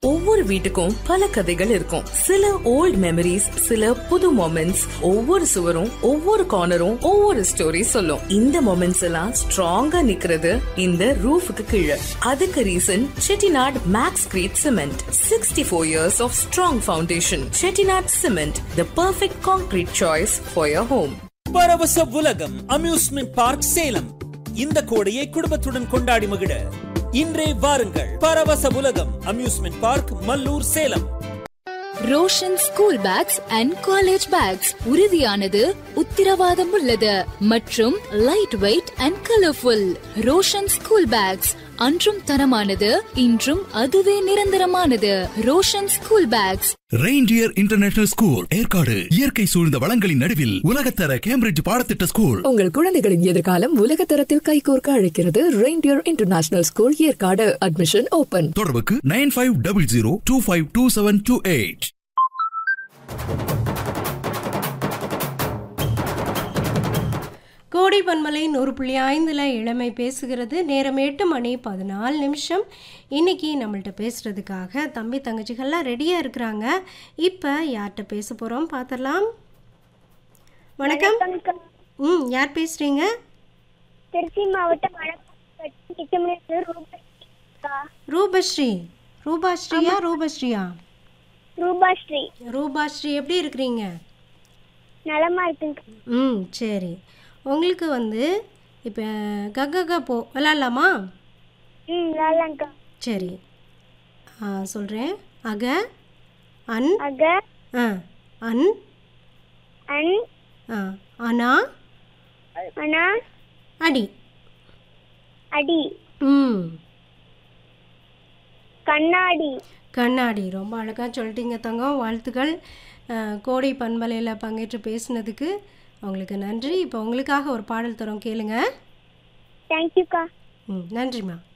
ஒவ்வொரு வீட்டுக்கும் பல கதைகள் இருக்கும் சில ஓல்ட் மெமரிஸ் சில புது மொமெண்ட்ஸ் ஒவ்வொரு சுவரும் ஒவ்வொரு கார்னரும் ஒவ்வொரு ஸ்டோரி சொல்லும் இந்த மொமெண்ட்ஸ் எல்லாம் ஸ்ட்ராங்கா நிக்கிறது இந்த ரூஃபுக்கு கீழே அதுக்கு reason Chettinad Maxcrete cement sixty four years of strong foundation Chettinad cement the perfect concrete choice for your home பரவச உலகம் அம்யூஸ்மெண்ட் பார்க் சேலம் இந்த கோடையை குடும்பத்துடன் கொண்டாடி மகிழ இன்றே வாருங்கள் பரவச உலகம் amusement park Mallur Salem Roshan school bags and college bags உறுதியானது உத்திரவாதம் உள்ளது மற்றும் light weight and colourful Roshan school bags அன்றும் தரமானது இன்றும் அதுவே நிரந்தரமானது Roshan school bags Reindeer international school Yercaud இயற்கை சூழ்ந்த வளங்களின் நடுவில் உலகத்தர கேம்பிரிட்ஜ் பாடத்திட்ட ஸ்கூல் உங்கள் குழந்தைகளின் எதிர்காலம் உலக தரத்தில் கைகோர்க்க அழைக்கிறது Reindeer international school Yercaud admission open தொடர்புக்கு nine five double zero two five two seven two eight கோடை பன்மலை நூறு புள்ளி ஐந்தில் இளமை பேசுகிறது நேரம் எட்டு மணி பதினாலு நிமிஷம் இன்னைக்கு நம்மள்ட்ட பேசுகிறதுக்காக தம்பி தங்கச்சிகள்லாம் ரெடியாக இருக்கிறாங்க இப்போ யார்கிட்ட பேச போகிறோம் பார்த்துடலாம் வணக்கம் ம் யார் பேசுகிறீங்க திருச்சி மாவட்டம் வடக்கு திட்டமிட்டு ரூபஸ்ரீ ரூபாஸ்ரீயா ரூபஸ்ரீயா ரூபாஸ்ரீ ரூபாஸ்ரீ எப்படி இருக்கிறீங்க நலமா இருக்குங்க ம் சரி உங்களுக்கு வந்து இப்போ கக்கக போ விளாட்லாமா ம் லாலங்கா சரி சொல்கிறேன் அக அன் அக ஆ அன் அன் ஆ அனா அனா அடி அடி ம் கண்ணாடி கண்ணாடி ரொம்ப அழகாக சொல்லிட்டீங்க தங்கம் வாழ்த்துக்கள் ஆ, கோடை பண்பலையில் பங்கேற்று பேசுனதுக்கு உங்களுக்கு நன்றி இப்போ உங்களுக்காக ஒரு பாடல் தரோம் கேளுங்க தேங்க்யூக்கா ம் நன்றிம்மா